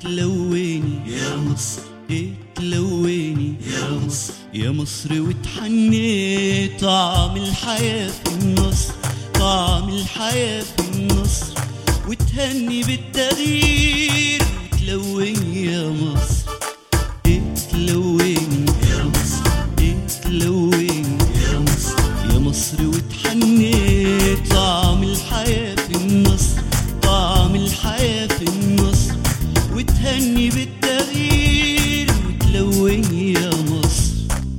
تلوني يا مصر تلوني يا مصر يا مصر وتحني طعم الحياة في النصر طعم الحياة في النصر وتهني بالتغيير وتلوني يا مصر تلوني يا مصر تلوني يا مصر يا مصر وتحني طعم الحياة في النصر طعم الحياة في النصر وتهني بالتغيير وتلوني يا مصر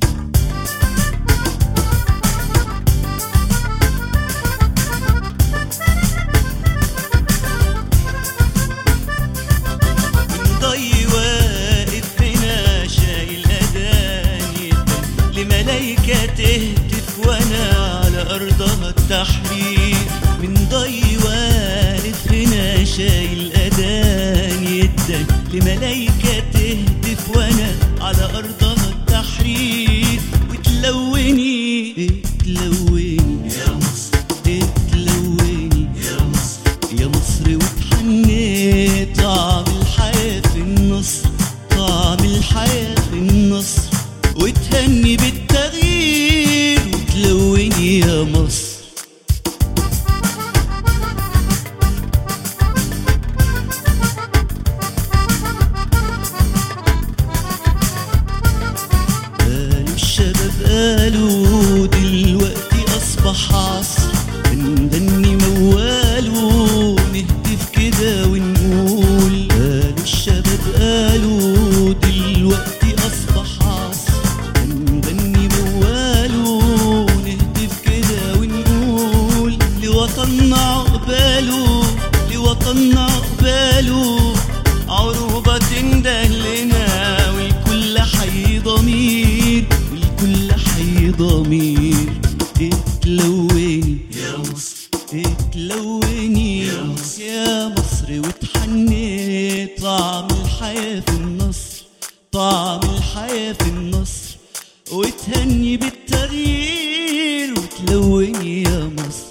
ضي واقف هنا شايل أداني لملايكة تهتف وأنا على أرضها التحرير من ضي واقف هنا شايل أداني الدم لملايكة تهتف وأنا على أرضها التحرير وتلوني تلوني يا مصر تلوني يا مصر يا مصر وتحني طعم الحياة في النصر طعم الحياة في النصر وتهني بالتغيير وتلوني يا مصر قالوا الشباب قالوا دلوقتي أصبح عصر ندني موال نهتف كده ونقول قالوا الشباب قالوا دلوقتي أصبح عصر ندني موال نهتف كده ونقول لوطننا عقباله لوطننا عقباله عروبة تنده لنا والكل حي ضمير والكل حي ضمير اتلوني يا مصر اتلوني يا مصر. يا مصر وتحني طعم الحياة في النصر طعم الحياة في النصر وتهني بالتغيير وتلوني يا مصر